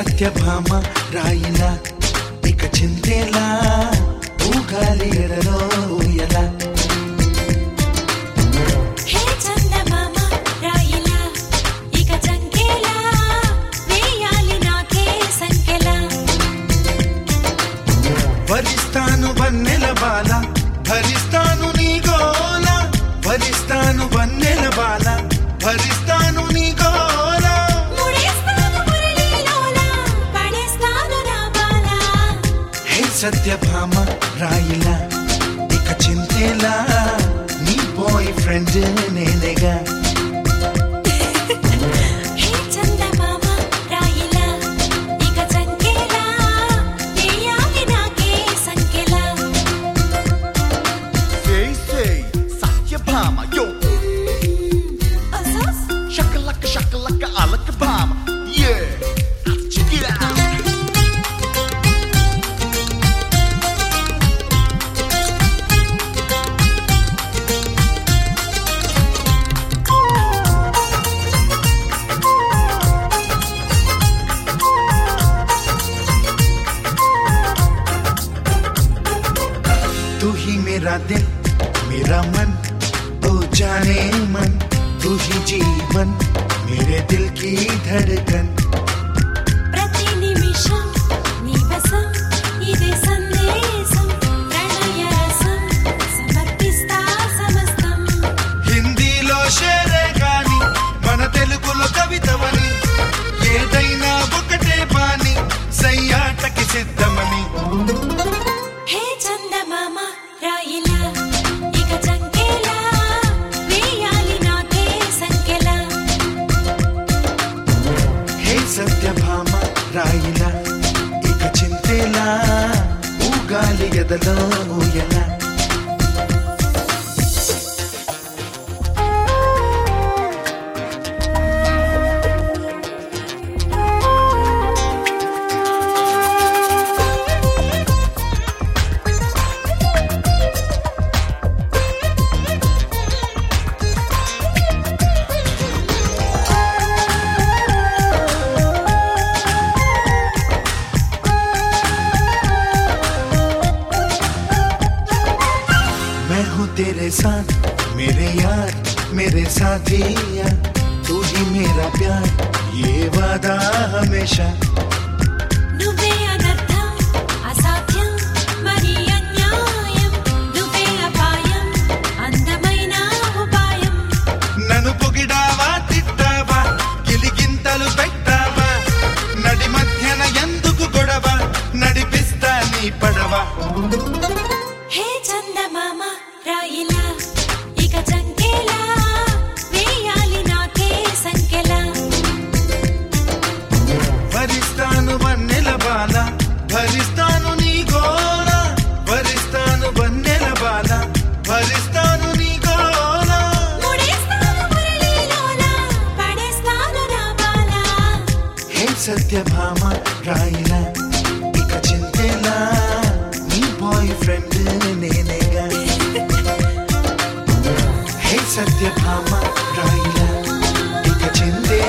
సత్యభామ రాయిలా ఇక చింతేలా ఊగాలి ఎడలో ఊయలా హే చందమామ రాయిలా ఇక చంకేలా వేయాలి నాకే సంకెలా భరిస్తాను వన్నెల బాల భరిస్తాను నీ గోల భరిస్తాను వన్నెల బాల భరిస్తాను నీ గోల ముడేస్తాను మురళీలోలా పడేస్తాను నా బాలా హే సత్యభామ రాయిలా ఇక చింతేలా నీ బాయ్ ఫ్రెండ్ నేనేగా హే చందమామ రాయిలా ఇక చంకేలా వేయాలి నాకే సంకెలా Say, say, Satyabhama, yo, అసస్ shakalaka, shakalaka, alakabama, yeah, check it out. तू ही मेरा दिल मेरा मन ओ जाने मन तू ही जीवन मेरे दिल की धड़कन ప్రతి నిమిషం నివసం ఇదే సందేశం ప్రణయ రసం సమర్పిస్తా సమస్తం హిందీలో షేరే గాని మన తెలుగులో కవితవని ఏదైనా ఒకటే బాని సయ్యాటకి సిద్ధమని హే చందమామ రాయిలా ఇక చంకేలా వేయాలి నాకే సంకెలా హే సత్యభామ రాయిలా ఇక చింతేలా ఊగాలి ఎదలో ఊయలా मैं हूँ तेरे साथ मेरे यार मेरे साथिया तू ही मेरा प्यार ये वादा हमेशा నువ్వే అనర్థం అసాధ్యం మరి అన్యాయం నువ్వే అపాయం అందమైన ఉపాయం నన్ను పొగిడావా తిట్టావా గిలిగింతలు పెట్టావా నడి మధ్యన ఎందుకు గొడవ నడిపిస్తా నీ పడవ హే చందమామ రాయిలా ఇక చంకేలా వేయాలి నాకే సంకెలా భరిస్తాను వన్నెల బాల భరిస్తాను నీ గోల భరిస్తాను వన్నెల బాల భరిస్తాను నీ గోల ముడేస్తాను మురళీలోలా పడేస్తాను నా బాలా హే సత్యభామ రాయిలా ఇక చింతేలా నీ బాయ్ ఫ్రెండ్ నేనేగా హే సత్యభామ రాయిలా ఇక చింతే